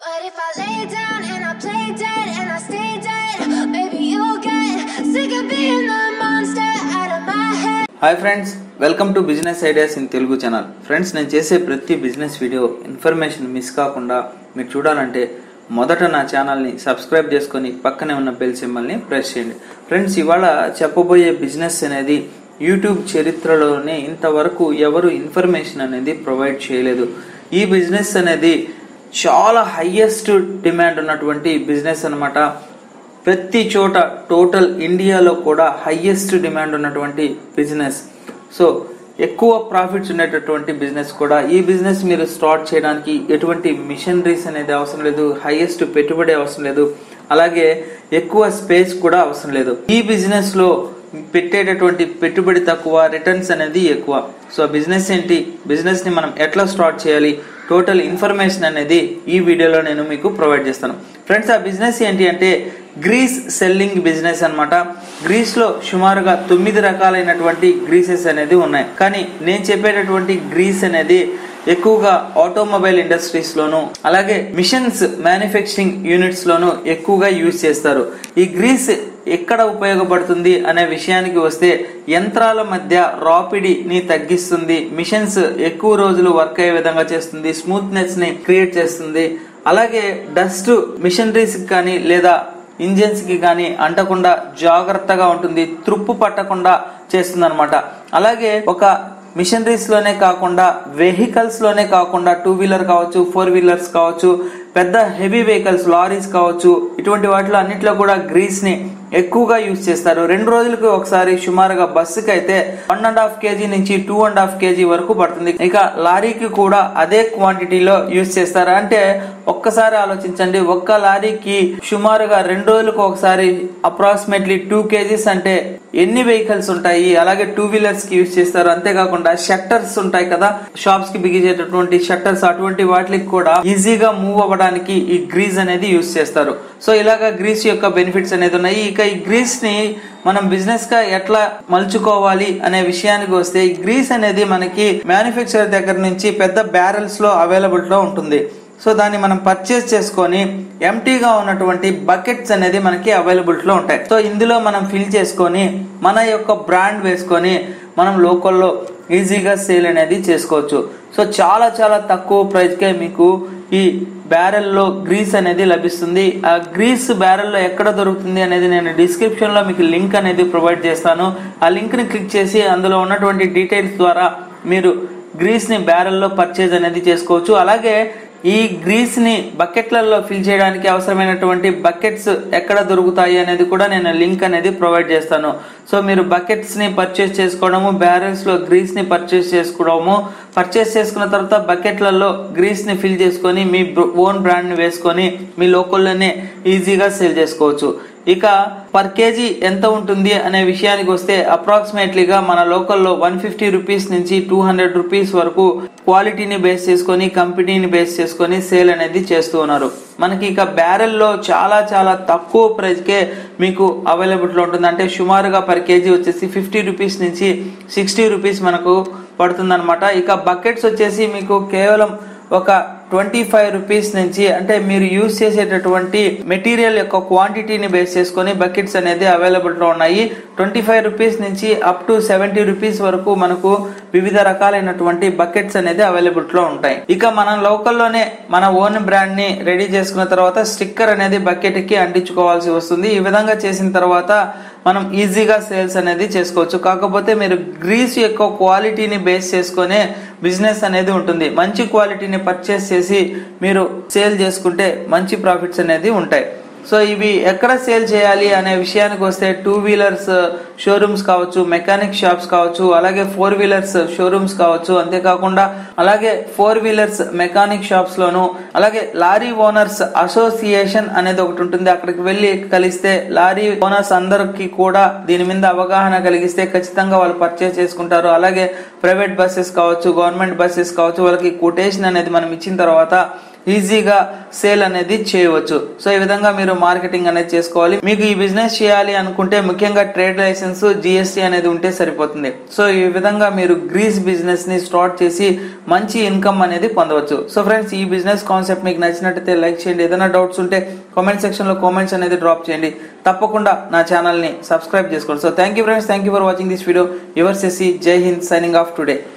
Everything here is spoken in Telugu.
But if I lay down and I play dead and I stay dead, maybe you'll get sick of being the monster out of my head. Hi friends welcome to business ideas in Telugu channel friends నేను చేసే ప్రతి బిజినెస్ వీడియో ఇన్ఫర్మేషన్ మిస్ కాకుండా మీరు చూడాలంటే మొదట నా ఛానల్ని సబ్స్క్రైబ్ చేసుకొని పక్కనే ఉన్న బెల్ సింబల్ని ప్రెస్ చేయండి ఫ్రెండ్స్ ఇవాళ చెప్పబోయే బిజినెస్ అనేది యూట్యూబ్ చరిత్రలోనే ఇంతవరకు ఎవరు ఇన్ఫర్మేషన్ అనేది ప్రొవైడ్ చేయలేదు ఈ బిజినెస్ అనేది చాలా హయ్యెస్ట్ డిమాండ్ ఉన్నటువంటి బిజినెస్ అన్నమాట ప్రతి చోట టోటల్ ఇండియాలో కూడా హయ్యెస్ట్ డిమాండ్ ఉన్నటువంటి బిజినెస్ సో ఎక్కువ ప్రాఫిట్స్ ఉండేటటువంటి బిజినెస్ కూడా ఈ బిజినెస్ మీరు స్టార్ట్ చేయడానికి ఎటువంటి మిషనరీస్ అనేది అవసరం లేదు హైయెస్ట్ పెట్టుబడి అవసరం లేదు అలాగే ఎక్కువ స్పేస్ కూడా అవసరం లేదు ఈ బిజినెస్ లో పెట్టేటటువంటి పెట్టుబడి తక్కువ రిటర్న్స్ అనేది ఎక్కువ సో బిజినెస్ ఏంటి బిజినెస్ ని మనం ఎట్లా స్టార్ట్ చేయాలి టోటల్ ఇన్ఫర్మేషన్ అనేది ఈ వీడియోలో నేను మీకు ప్రొవైడ్ చేస్తాను ఫ్రెండ్స్ ఆ బిజినెస్ ఏంటి అంటే గ్రీస్ సెల్లింగ్ బిజినెస్ అనమాట గ్రీస్ లో సుమారుగా తొమ్మిది రకాలైనటువంటి గ్రీసెస్ అనేది ఉన్నాయి కానీ నేను చెప్పేటటువంటి గ్రీస్ అనేది ఎక్కువగా ఆటోమొబైల్ ఇండస్ట్రీస్ లోను అలాగే మిషన్స్ మ్యానుఫ్యాక్చరింగ్ యూనిట్స్ లోను ఎక్కువగా యూజ్ చేస్తారు ఈ గ్రీస్ ఎక్కడ ఉపయోగపడుతుంది అనే విషయానికి వస్తే యంత్రాల మధ్య రాపిడిని తగ్గిస్తుంది మిషన్స్ ఎక్కువ రోజులు వర్క్ అయ్యే విధంగా చేస్తుంది స్మూత్నెస్ ని క్రియేట్ చేస్తుంది అలాగే డస్ట్ మిషనరీస్ కానీ లేదా ఇంజిన్స్ కి కానీ అంటకుండా జాగ్రత్తగా ఉంటుంది త్రుప్పు పట్టకుండా చేస్తుంది అనమాట అలాగే ఒక మిషనరీస్ లోనే కాకుండా వెహికల్స్ లోనే కాకుండా టూ వీలర్ కావచ్చు ఫోర్ వీలర్స్ కావచ్చు పెద్ద హెవీ వెహికల్స్ లారీస్ కావచ్చు ఇటువంటి వాటిలో అన్నిట్లో కూడా గ్రీస్ ని ఎక్కువగా యూజ్ చేస్తారు రెండు రోజులకు ఒకసారి సుమారుగా బస్సుకి అయితే వన్ అండ్ హాఫ్ కేజీ నుంచి టూ అండ్ హాఫ్ కేజీ వరకు పడుతుంది ఇక లారీకి కూడా అదే క్వాంటిటీలో యూజ్ చేస్తారు అంటే ఒక్కసారి ఆలోచించండి ఒక్క లారీకి సుమారుగా రెండు రోజులకు ఒకసారి అప్రాక్సిమేట్లీ టూ కేజీస్ అంటే ఎన్ని వెహికల్స్ ఉంటాయి అలాగే టూ వీలర్స్ కి యూజ్ చేస్తారు అంతేకాకుండా షట్టర్స్ ఉంటాయి కదా షాప్స్ కి బిగించేటటువంటి షట్టర్స్ అటువంటి వాటికి కూడా ఈజీగా మూవ్ అవ్వడానికి ఈ గ్రీజ్ అనేది యూజ్ చేస్తారు సో ఇలాగా గ్రీస్ యొక్క బెనిఫిట్స్ అనేది ఉన్నాయి ఇక ఈ గ్రీస్ ని మనం బిజినెస్ గా ఎట్లా మలుచుకోవాలి అనే విషయానికి వస్తే ఈ గ్రీస్ అనేది మనకి మ్యానుఫ్యాక్చరర్ దగ్గర నుంచి పెద్ద బ్యారెల్స్ లో అవైలబుల్ లో ఉంటుంది సో దాన్ని మనం పర్చేస్ చేసుకొని ఎంటీగా ఉన్నటువంటి బకెట్స్ అనేది మనకి అవైలబిలిటీలో ఉంటాయి సో ఇందులో మనం ఫిల్ చేసుకొని మన యొక్క బ్రాండ్ వేసుకొని మనం లోకల్లో ఈజీగా సేల్ అనేది చేసుకోవచ్చు సో చాలా చాలా తక్కువ ప్రైస్కే మీకు ఈ బ్యారెల్లో గ్రీస్ అనేది లభిస్తుంది ఆ గ్రీస్ బ్యారెల్లో ఎక్కడ దొరుకుతుంది అనేది నేను డిస్క్రిప్షన్లో మీకు లింక్ అనేది ప్రొవైడ్ చేస్తాను ఆ లింక్ని క్లిక్ చేసి అందులో ఉన్నటువంటి డీటెయిల్స్ ద్వారా మీరు గ్రీస్ని బ్యారెల్లో పర్చేజ్ అనేది చేసుకోవచ్చు అలాగే ఈ గ్రీస్ ని బకెట్లలో ఫిల్ చేయడానికి అవసరమైనటువంటి బకెట్స్ ఎక్కడ దొరుకుతాయి అనేది కూడా నేను లింక్ అనేది ప్రొవైడ్ చేస్తాను సో మీరు బకెట్స్ ని పర్చేస్ చేసుకోవడము బ్యారెల్స్ లో గ్రీస్ ని పర్చేస్ చేసుకోవడము పర్చేస్ చేసుకున్న తర్వాత బకెట్లలో గ్రీస్ ని ఫిల్ చేసుకొని మీ ఓన్ బ్రాండ్ ని వేసుకొని మీ లోకల్లోనే ఈజీగా సేల్ చేసుకోవచ్చు ఇక పర్ కేజీ ఎంత ఉంటుంది అనే విషయానికి వస్తే అప్రాక్సిమేట్లీగా మన లోకల్లో వన్ ఫిఫ్టీ రూపీస్ నుంచి టూ హండ్రెడ్ రూపీస్ వరకు క్వాలిటీని బేస్ చేసుకొని కంపెనీని బేస్ చేసుకొని సేల్ అనేది చేస్తూ ఉన్నారు మనకి ఇక బ్యారెల్లో చాలా చాలా తక్కువ ప్రైస్కే మీకు అవైలబుల్లో ఉంటుంది అంటే సుమారుగా పర్ కేజీ వచ్చేసి ఫిఫ్టీ రూపీస్ నుంచి సిక్స్టీ రూపీస్ మనకు పడుతుందన్నమాట ఇక బకెట్స్ వచ్చేసి మీకు కేవలం ఒక ట్వంటీ ఫైవ్ రూపీస్ నుంచి అంటే మీరు యూజ్ చేసేటటువంటి మెటీరియల్ యొక్క క్వాంటిటీని బేస్ చేసుకొని బకెట్స్ అనేది అవైలబుల్లో ఉన్నాయి ట్వంటీ ఫైవ్ రూపీస్ నుంచి అప్ టు సెవెంటీ రూపీస్ వరకు మనకు వివిధ రకాలైనటువంటి బకెట్స్ అనేది అవైలబుల్లో ఉంటాయి ఇక మనం లోకల్లోనే మన ఓన్ బ్రాండ్ ని రెడీ చేసుకున్న తర్వాత స్టిక్కర్ అనేది బకెట్ కి అంటించుకోవాల్సి వస్తుంది ఈ విధంగా చేసిన తర్వాత మనం ఈజీగా సేల్స్ అనేది చేసుకోవచ్చు కాకపోతే మీరు గ్రీస్ యొక్క క్వాలిటీని బేస్ చేసుకునే బిజినెస్ అనేది ఉంటుంది మంచి క్వాలిటీని పర్చేస్ చేసి మీరు సేల్ చేసుకుంటే మంచి ప్రాఫిట్స్ అనేది ఉంటాయి సో ఇవి ఎక్కడ సేల్ చేయాలి అనే విషయానికి వస్తే టూ వీలర్స్ షోరూమ్స్ కావచ్చు మెకానిక్ షాప్స్ కావచ్చు అలాగే ఫోర్ వీలర్స్ షోరూమ్స్ కావచ్చు అంతేకాకుండా అలాగే ఫోర్ వీలర్స్ మెకానిక్ షాప్స్ లోను అలాగే లారీ ఓనర్స్ అసోసియేషన్ అనేది ఒకటి ఉంటుంది అక్కడికి వెళ్ళి కలిస్తే లారీ ఓనర్స్ అందరికి కూడా దీని మీద అవగాహన కలిగిస్తే ఖచ్చితంగా వాళ్ళు పర్చేస్ చేసుకుంటారు అలాగే ప్రైవేట్ బస్సెస్ కావచ్చు గవర్నమెంట్ బస్సెస్ కావచ్చు వాళ్ళకి కొటేషన్ అనేది మనం ఇచ్చిన తర్వాత ఈజీగా సేల్ అనేది చేయవచ్చు సో ఈ విధంగా మీరు మార్కెటింగ్ అనేది చేసుకోవాలి మీకు ఈ బిజినెస్ చేయాలి అనుకుంటే ముఖ్యంగా ట్రేడ్ లైసెన్స్ జిఎస్టీ అనేది ఉంటే సరిపోతుంది సో ఈ విధంగా మీరు గ్రీస్ బిజినెస్ ని స్టార్ట్ చేసి మంచి ఇన్కమ్ అనేది పొందవచ్చు సో ఫ్రెండ్స్ ఈ బిజినెస్ కాన్సెప్ట్ మీకు నచ్చినట్టయితే లైక్ చేయండి ఏదైనా డౌట్స్ ఉంటే కామెంట్ సెక్షన్ లో కామెంట్స్ అనేది డ్రాప్ చేయండి తప్పకుండా నా ఛానల్ ని సబ్స్క్రైబ్ చేసుకోండి so thank you friends thank you for watching this video your సెసి Jai Hind signing off today